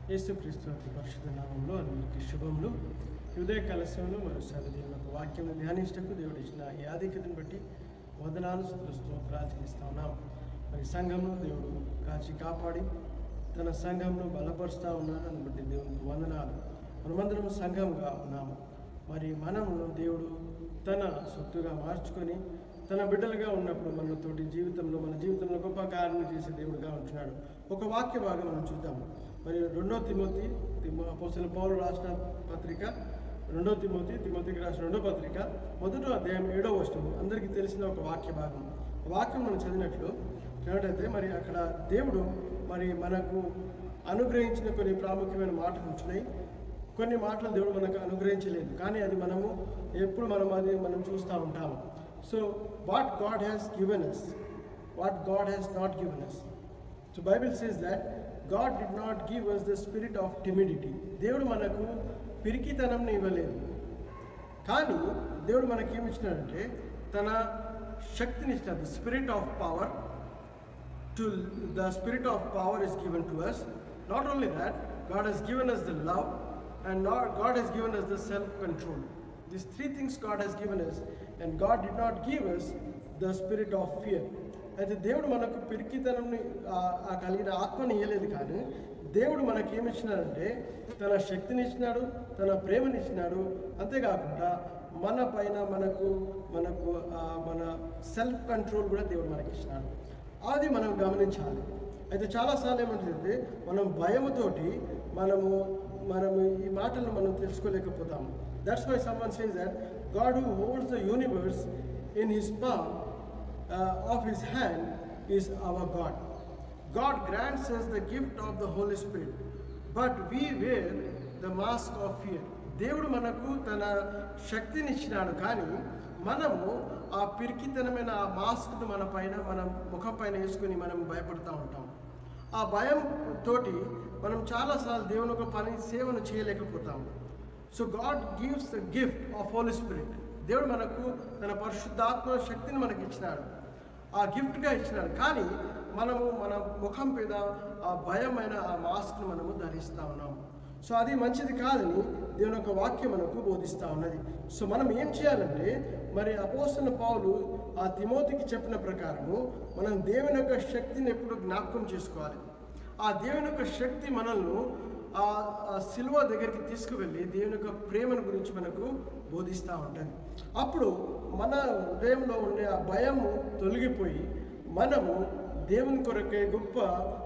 యేసుక్రీస్తు అతి పరిశుద్ధ నామంలో అందరికీ శుభములు ఈ ఉదయ కలశంలో మరోసారి దేవుని యొక్క వాక్యం ధ్యానించటకు దేవుడు ఇచ్చిన ఈ ఆధిక్యతను బట్టి వందనాలు స్తుతులు, స్తోత్రాలు చెల్లిస్తా ఉన్నాం మరి సంఘంను దేవుడు కాచి కాపాడి తన సంఘంను బలపరుస్తూ ఉన్నాడు అని బట్టి దేవునికి వందనాలు మనమందరం సంఘంగా ఉన్నాము మరి మనమును దేవుడు తన సొత్తుగా మార్చుకొని తన బిడ్డలుగా ఉన్నప్పుడు మనతోటి జీవితంలో మన జీవితంలో గొప్ప కార్యం చేసే దేవుడుగా ఉంటున్నాడు ఒక వాక్య భాగం మనం చూద్దాము మరి రెండో తిమోతి తిమో అపోసల పౌలు రాసిన పత్రిక రెండో తిమోతి తిమోతికి రాసిన రెండో పత్రిక మొదటి అధ్యాయం ఏడో వచనం అందరికీ తెలిసిన ఒక వాక్య భాగం ఆ వాక్యం మనం చదివినట్లు ఏమిటైతే మరి అక్కడ దేవుడు మరి మనకు అనుగ్రహించిన కొన్ని ప్రాముఖ్యమైన మాటలు ఉంటున్నాయి కొన్ని మాటలు దేవుడు మనకు అనుగ్రహించలేదు కానీ అది మనము ఎప్పుడు మనం అది మనం చూస్తూ ఉంటాము so what God has given us what God has not given us so Bible says that God did not give us the spirit of timidity దేవుడు మనకు పిరికితనంని ఇవ్వలేదు కానీ దేవుడు మనకి ఏమి ఇచ్చినాడంటే తన శక్తిని ఇచ్చినాడు the spirit of power to the spirit of power is given to us not only that God has given us the love and not God has given us the self control these three things God has given us and God did not give us the spirit of fear అయితే దేవుడు మనకు పిరికితనంని ఆ- ఆ కలిగిన ఆత్మని ఇవ్వలేదు కానీ దేవుడు మనకి ఏమి ఇచ్చినాడంటే తన శక్తిని ఇచ్చినాడు తన ప్రేమని ఇచ్చినాడు అంతేకాకుండా మన పైన మనకు మనకు ఆ, మన సెల్ఫ్ కంట్రోల్ కూడా దేవుడు మనకి ఇచ్చినాడు అది మనం గమనించాలి అయితే చాలాసార్లు ఏమంటుందంటే మనం భయముతోటి మనము మనము ఈ మాటలను మనం తెలుసుకోలేకపోతాము that's why someone says that God who holds the universe in his palm of his hand is our God God grants us the gift of the Holy Spirit, but we wear the mask of fear. దేవుడు మనకు తన శక్తిని ఇచ్చినాడు కానీ మనము ఆ పిరికితనమైన ఆ మాస్క్ను మన పైన మన ముఖం పైన వేసుకుని మనం భయపడుతూ ఉంటాం ఆ భయం తోటి మనం చాలాసార్లు దేవుని ఒక పని సేవను చేయలేకపోతాము so God gives the gift of holy spirit దేవుడు మనకు తన పరిశుద్ధాత్మ శక్తిని మనకి ఇచ్చినాడు ఆ గిఫ్ట్గా ఇచ్చినాడు కానీ మనము మన ముఖం మీద ఆ భయమైన ఆ మాస్క్ను మనము ధరిస్తూ ఉన్నాము సో అది మంచిది కాదని దేవుని యొక్క వాక్యం మనకు బోధిస్తూ ఉన్నది సో మనం ఏం చేయాలంటే మరి అపోస్తున్న పావులు ఆ తిమోతికి చెప్పిన ప్రకారము మనం దేవుని యొక్క శక్తిని ఎప్పుడు జ్ఞాపకం చేసుకోవాలి ఆ దేవుని యొక్క శక్తి మనల్ని ఆ ఆ సిలువ దగ్గరికి తీసుకువెళ్ళి దేవుని యొక్క ప్రేమను గురించి మనకు బోధిస్తూ ఉంటుంది అప్పుడు మన హృదయంలో ఉండే ఆ భయము తొలగిపోయి మనము దేవుని కొరకే గొప్ప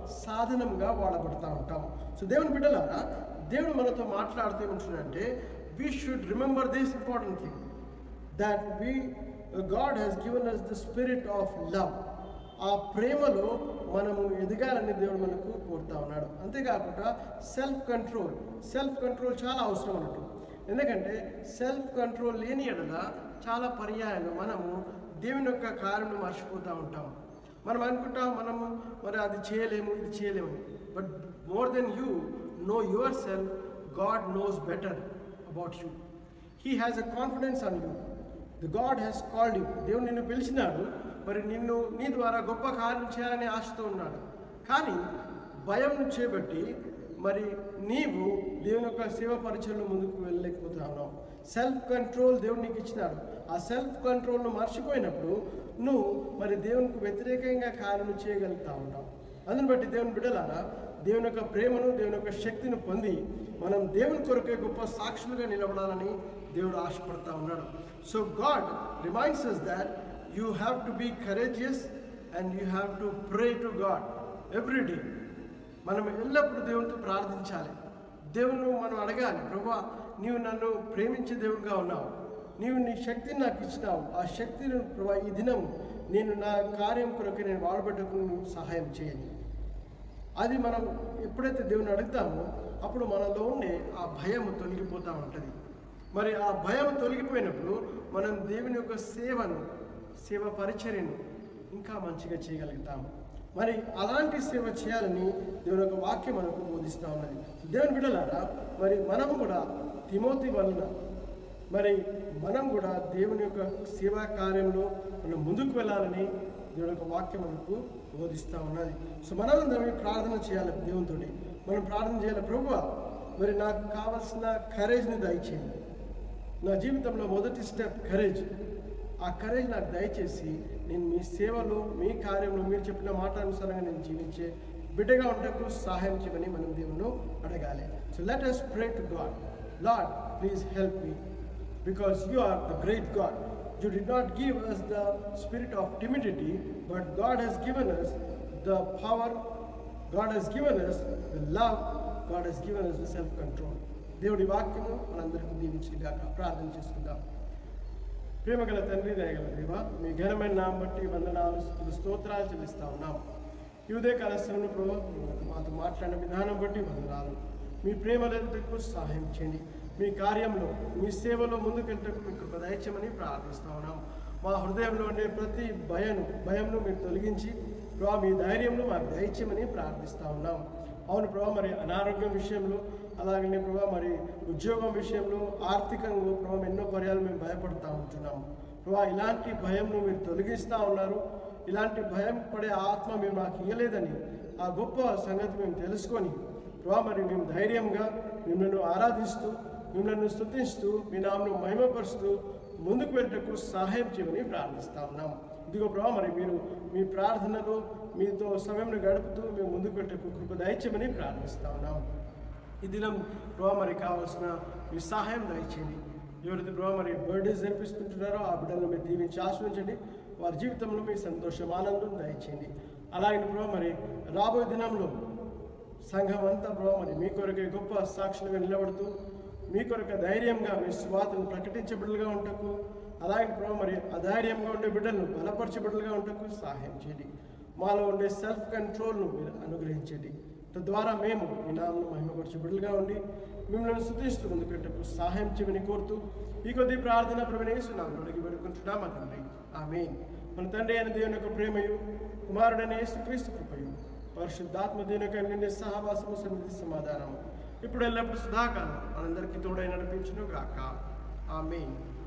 సాధనంగా వాడబడుతూ ఉంటాం సో దేవుని బిడ్డలారా దేవుడు మనతో మాట్లాడుతూ ఏమంటున్నాడంటే we should remember this important thing that we uh, God has given us the spirit of love ఆ ప్రేమలో మనము ఎదగాలని దేవుడు మనకు కోరుతా ఉన్నాడు అంతేకాకుండా సెల్ఫ్ కంట్రోల్ సెల్ఫ్ కంట్రోల్ చాలా అవసరం అన్నట్టు ఎందుకంటే సెల్ఫ్ కంట్రోల్ లేని ఎడల చాలా పర్యాయాలు మనము దేవుని యొక్క కార్యం మర్చిపోతూ ఉంటాం మనం అనుకుంటాం మనము మరి అది చేయలేము ఇది చేయలేము but more than you know yourself God knows better about you he has a confidence on you the God has called you దేవుడు నిన్ను పిలిచినాడు మరి నిన్ను నీ ద్వారా గొప్ప కార్యం చేయాలని ఆశతో ఉన్నాడు కానీ భయం చేపట్టి మరి నీవు దేవుని యొక్క సేవ పరిచయంలో ముందుకు వెళ్ళలేకపోతా ఉన్నావు సెల్ఫ్ కంట్రోల్ దేవుడు నీకు ఇచ్చినాడు ఆ సెల్ఫ్ కంట్రోల్ను మర్చిపోయినప్పుడు నువ్వు మరి దేవునికి వ్యతిరేకంగా కార్యం చేయగలుగుతా ఉన్నావు అందుని బట్టి దేవుని బిడ్డలారా దేవుని యొక్క ప్రేమను దేవుని యొక్క శక్తిని పొంది మనం దేవుని కొరకే గొప్ప సాక్షులుగా నిలబడాలని దేవుడు ఆశపడతా ఉన్నాడు so God reminds us that you have to be courageous and you have to pray to God every day మనం ఎల్లప్పుడూ దేవునితో ప్రార్థించాలి దేవుని మనం అడగాలి ప్రభా నీవు నన్ను ప్రేమించే దేవుడిగా ఉన్నావు నీవు నీ శక్తిని నాకు ఇచ్చినావు ఆ శక్తిని ప్రభా ఈ దినం నేను నా కార్యం కొరకు నేను వాడబెట్టకు నువ్వు సహాయం చేయాలి అది మనం ఎప్పుడైతే దేవుని అడుగుతామో అప్పుడు మనలో ఉండే ఆ భయం తొలగిపోతూ ఉంటుంది మరి ఆ భయం తొలగిపోయినప్పుడు మనం దేవుని యొక్క సేవను సేవ పరిచర్యను ఇంకా మంచిగా చేయగలుగుతాము మరి అలాంటి సేవ చేయాలని దేవుని యొక్క వాక్యం మనకు బోధిస్తూ ఉన్నది దేవుని బిడ్డలారా మరి మనము కూడా తిమోతి వలన మరి మనం కూడా దేవుని యొక్క సేవా కార్యంలో మనం ముందుకు వెళ్ళాలని దేవుని యొక్క వాక్యం మనకు బోధిస్తూ ఉన్నది సో మనమందరం ప్రార్థన చేయాలి దేవునితోటి మనం ప్రార్థన చేయాలి ప్రభువా మరి నాకు కావలసిన కరేజ్ని దయచేయండి నా జీవితంలో మొదటి స్టెప్ కరేజ్ ఆ కరేజ్ నాకు దయచేసి నేను మీ సేవలో మీ కార్యంలో మీరు చెప్పిన మాట అనుసారంగా నేను జీవించే బిడ్డగా ఉండకు సహాయం చేయమని మనం దేవుని అడగాలి so let us pray to God. Lord, please help me because you are the great God. You did not give us the spirit of timidity, but God has given us the power, God has given us the love, God has given us the self-control. దేవుడి వాక్యము మనందరికీ దీవించిగాక ప్రార్థన చేసుకుందాం ప్రేమగల తండ్రి దయగల దేవ మీ ఘనమైన నామం బట్టి వందనాలు స్తుతులు, స్తోత్రాలు చెల్లిస్తా ఉన్నాం ఈ ఉదయ కాలశ్రమంలో ప్రభు మాతో మాట్లాడిన విధానం బట్టి వందనాలు మీ ప్రేమ లేదకు సహాయం చేయండి మీ కార్యంలో మీ సేవలో ముందుకెళ్ళటకు మీకు కృప దయచేయమని ప్రార్థిస్తా ఉన్నాం మా హృదయంలో ఉండే ప్రతి భయను భయంను మీరు తొలగించి ప్రభా మీ ధైర్యంను మాకు దయచేయమని ప్రార్థిస్తా ఉన్నాం అవును ప్రభా మరి అనారోగ్యం విషయంలో అలాగనే ప్రభా మరి ఉద్యోగం విషయంలో ఆర్థికంగా ప్రభా ఎన్నో పర్యాలు మేము భయపడుతూ ఉంటున్నాము ప్రభా ఇలాంటి భయంను మీరు తొలగిస్తూ ఉన్నారు ఇలాంటి భయం పడే ఆత్మ మీరు మాకు ఇవ్వలేదని ఆ గొప్ప సంగతి మేము తెలుసుకొని ప్రభా మరి మేము ధైర్యంగా మిమ్మల్ని ఆరాధిస్తూ మిమ్మల్ని స్తుతిస్తూ మీ నామను మహిమపరుస్తూ ముందుకు వెళ్ళటకు సహాయం చేయమని ప్రార్థిస్తా ఉన్నాం ఇదిగో ప్రభా మరి మీరు మీ ప్రార్థనలో మీతో సమయం గడుపుతూ మేము ముందుకు వెళ్ళటకు కృప దయచేయమని ప్రార్థిస్తా ఉన్నాం ఈ దినం ప్రభా మరి కావాల్సిన మీ సహాయం దయచేయండి ఎవరైతే ప్రభా మరి బర్త్డేస్ జరిపిస్తుంటున్నారో ఆ బిడ్డలను మీరు దీవించి ఆశ్రయించండి వారి జీవితంలో మీ సంతోషం ఆనందం దయచేయండి అలాగే ప్రభా మరి రాబోయే దినంలో సంఘం అంతా ప్రభా మరి మీ కొరకే గొప్ప సాక్షులుగా నిలబడుతూ మీ కొరకు ధైర్యంగా మీ స్వాతను ప్రకటించే బిడ్డలుగా ఉండకు అలాగే ప్రభా మరి అధైర్యంగా ఉండే బిడ్డలను బలపరిచే బిడ్డలుగా ఉండకు సహాయం చేయండి మాలో ఉండే సెల్ఫ్ కంట్రోల్ను మీరు అనుగ్రహించండి తద్వారా మేము మీ నామను మహిమపరిచే బిడ్డలుగా ఉండి మిమ్మల్ని శుద్ధిస్తూ ముందుకెట్టకు సహాయం చేయమని కోరుతూ ఈ కొద్ది ప్రార్థన ప్రవణేస్తున్నాను అడిగి పెడుకుంటున్నాం మా తండ్రి ఆమె మన తండ్రి అయిన దేవుని యొక్క ప్రేమయు కుమారుడైన యేసుక్రీస్తు కృపయు పరిశుద్ధాత్మ దేవుని యొక్క నిండి సహవాసము సన్నిధి సమాధానము ఇప్పుడు ఎల్లప్పుడు సుధాకాలం మనందరికీ తోడై నడిపించును గాక ఆమెన్